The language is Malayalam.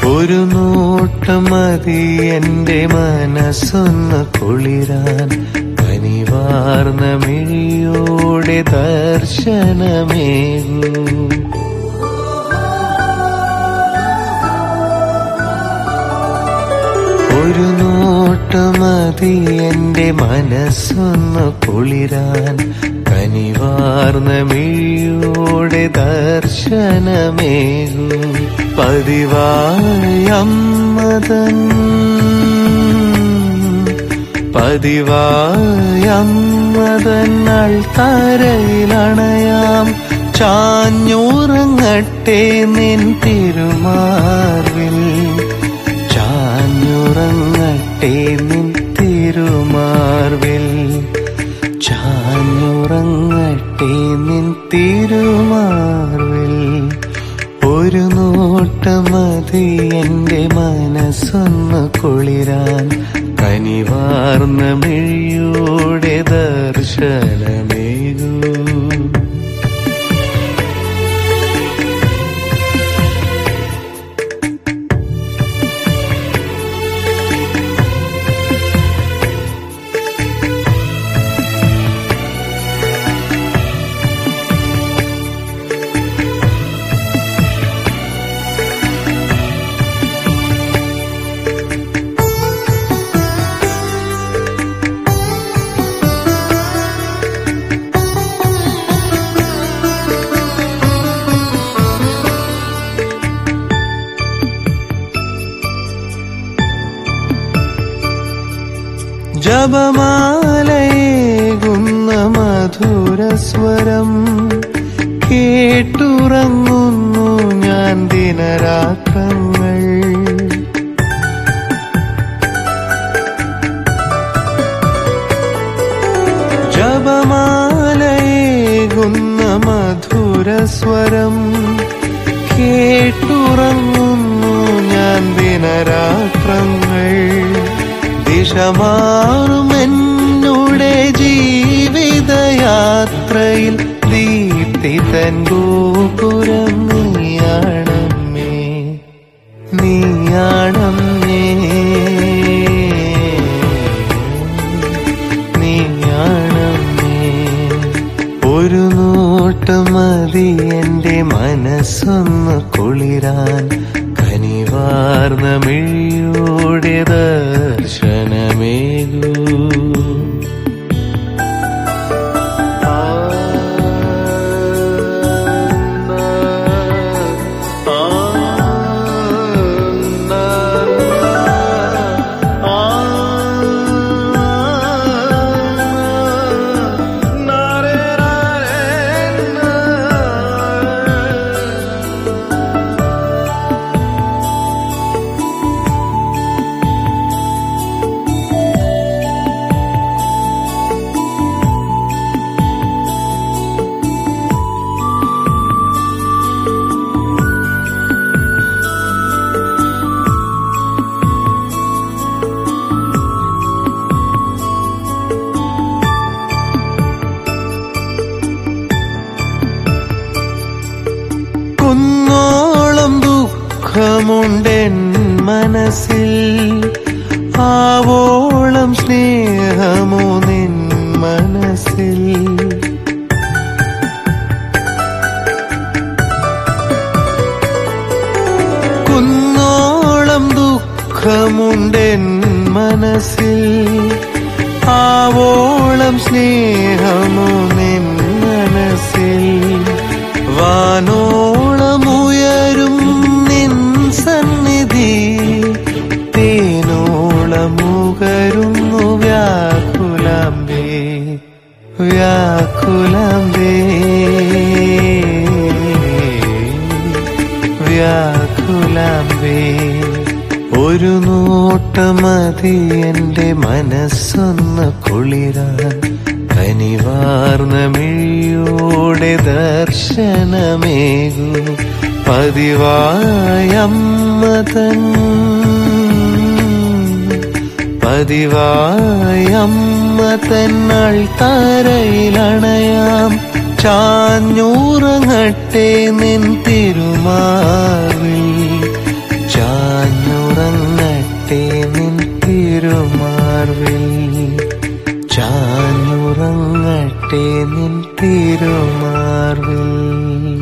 ഒരു നോട്ടം മതി എന്റെ മനസ്സൊന്ന് കുളിരാൻ കനിവാർന്ന മിഴിയോടെ ദർശനമേകൂ ഒരു നോട്ടമതി എന്റെ മനസ്സൊന്ന് കുളിരാൻ കനിവാർന്ന മിഴിയോടെ ദർശനമേകൂ പതിവായി അമ്മതൻ പതിവായി അമ്മതന്നൾ തരയിലണയാം ചാഞ്ഞുറങ്ങട്ടെ നിൻ തിരുമാർവിൽ ചാഞ്ഞുറങ്ങട്ടെ നിൻ തിരുമാർവിൽ ചാഞ്ഞുറങ്ങട്ടെ നിൻ തിരുമാർവിൽ ഒരു നോട്ടമതി എന്റെ മനസ്സൊന്ന് കുളിരാൻ കനിവാർന്ന മിഴിയോടെ ദർശനമേകൂ ജപമാലയേകുന്ന മധുരസ്വരം കേട്ടുറങ്ങുന്നു ഞാൻ ദിനരാത്രങ്ങൾ ജപമാലയേകുന്ന മധുരസ്വരം കേട്ടുറങ്ങുന്നു ഞാൻ ദിനരാത്രങ്ങൾ ദിശമാറും എന്നുടെ ജീവിതയാത്രയിൽ ദീപ്തി തൻ ഗോപുരം നീയാണമ്മേ നീയാണമ്മേ നീയാണമ്മേ ഒരു നോട്ടം മതി എന്റെ മനസ്സൊന്ന് കുളിരാൻ കനിവാർന്ന മിഴിയോടെ ദർശനമേകൂ കുന്നോളം ദുഃഖമുണ്ടെൻ മനസ്സിൽ ആവോളം സ്നേഹമോ നിൻ മനസ്സിൽ കുന്നോളം ദുഃഖമുണ്ടെൻ മനസ്സിൽ ആവോളം സ്നേഹമോ നിൻ മനസ്സിൽ വാനോളമുയരും നിൻ സന്നിധി തേനോളമുകരുന്നു വ്യാകുലംബേ വ്യാകുലംബേ വ്യാകുലംബേ ഒരു നോട്ടമതി എന്റെ മനസ്സൊന്ന് കുളിരാൻ കനിവാർന്ന മിഴിയോടെ ദർശനമേകൂ പതിവായമ്മതൻ പതിവായമ്മ തന്നൾ താരയിലണയാം ചാഞ്ഞൂറങ്ങട്ടെ നിൻ തിരുമാവിൽ ചാഞ്ഞൂറങ്ങട്ടെ നിൻ തിരുമാർവിൽ ചാഞ്ഞുറങ്ങട്ടെ നിൻ തിരുമാർവിൽ